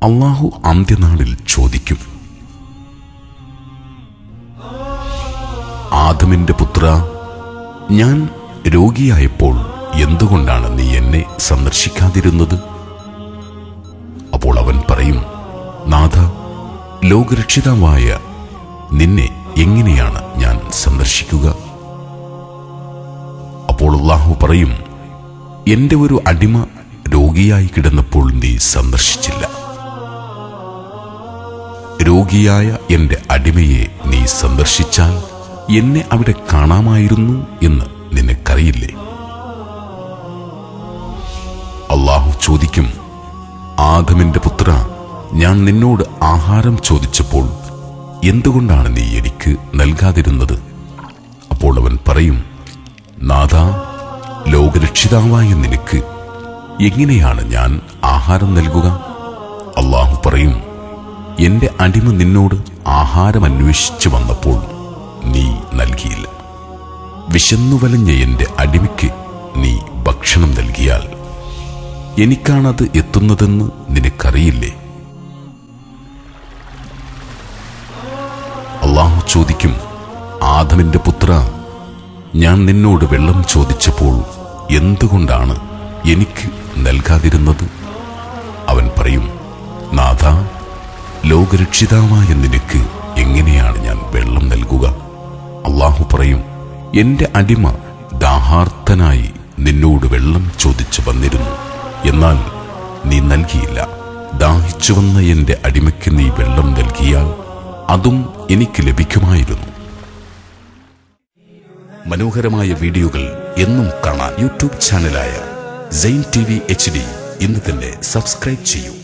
അള്ളാഹു അന്ത്യനാളിൽ ചോദിക്കും ആദമിന്റെ പുത്ര ഞാൻ രോഗിയായപ്പോൾ എന്തുകൊണ്ടാണ് നീ എന്നെ സന്ദർശിക്കാതിരുന്നത് അപ്പോൾ അവൻ പറയും നാഥ ലോകരക്ഷിതാവായ നിന്നെ എങ്ങനെയാണ് ഞാൻ സന്ദർശിക്കുക അപ്പോൾ അള്ളാഹു പറയും എന്റെ ഒരു അടിമ രോഗിയായി കിടന്നപ്പോൾ നീ സന്ദർശിച്ചില്ല രോഗിയായ എന്റെ അടിമയെ നീ സന്ദർശിച്ചാൽ എന്നെ അവിടെ കാണാമായിരുന്നു എന്ന് നിനക്കറിയില്ലേ അള്ളാഹു ചോദിക്കും ആദമിന്റെ പുത്ര ഞാൻ നിന്നോട് ആഹാരം ചോദിച്ചപ്പോൾ എന്തുകൊണ്ടാണ് നീ എനിക്ക് നൽകാതിരുന്നത് അപ്പോൾ അവൻ പറയും നാഥ ലോകരക്ഷിതാവായ നിനക്ക് എങ്ങനെയാണ് ഞാൻ ആഹാരം നൽകുക അള്ളാഹു പറയും എന്റെ അടിമ നിന്നോട് ആഹാരം അന്വേഷിച്ചു വന്നപ്പോൾ നീ നൽകിയില്ല വിശന്നു വലഞ്ഞ എന്റെ അടിമയ്ക്ക് നീ ഭക്ഷണം നൽകിയാൽ എനിക്കാണത് എത്തുന്നതെന്ന് നിനക്കറിയില്ലേ അള്ളാഹു ചോദിക്കും ആദമിന്റെ പുത്ര ഞാൻ നിന്നോട് വെള്ളം ചോദിച്ചപ്പോൾ എന്തുകൊണ്ടാണ് എനിക്ക് നൽകാതിരുന്നത് അവൻ പറയും നാഥ ലോകരക്ഷിതാവായ നിനക്ക് എങ്ങനെയാണ് ഞാൻ വെള്ളം നൽകുക അള്ളാഹു പറയും എന്റെ അടിമ ദാഹാർത്തനായി നിന്നോട് വെള്ളം ചോദിച്ചു വന്നിരുന്നു എന്നാൽ നീ നൽകിയില്ല ദാഹിച്ചു വന്ന എന്റെ അടിമയ്ക്ക് നീ വെള്ളം നൽകിയാൽ അതും എനിക്ക് ലഭിക്കുമായിരുന്നു മനോഹരമായ വീഡിയോകൾ എന്നും കാണാൻ യൂട്യൂബ് ചാനലായ Zain T V H D ഇന്ന് തന്നെ സബ്സ്ക്രൈബ് ചെയ്യൂ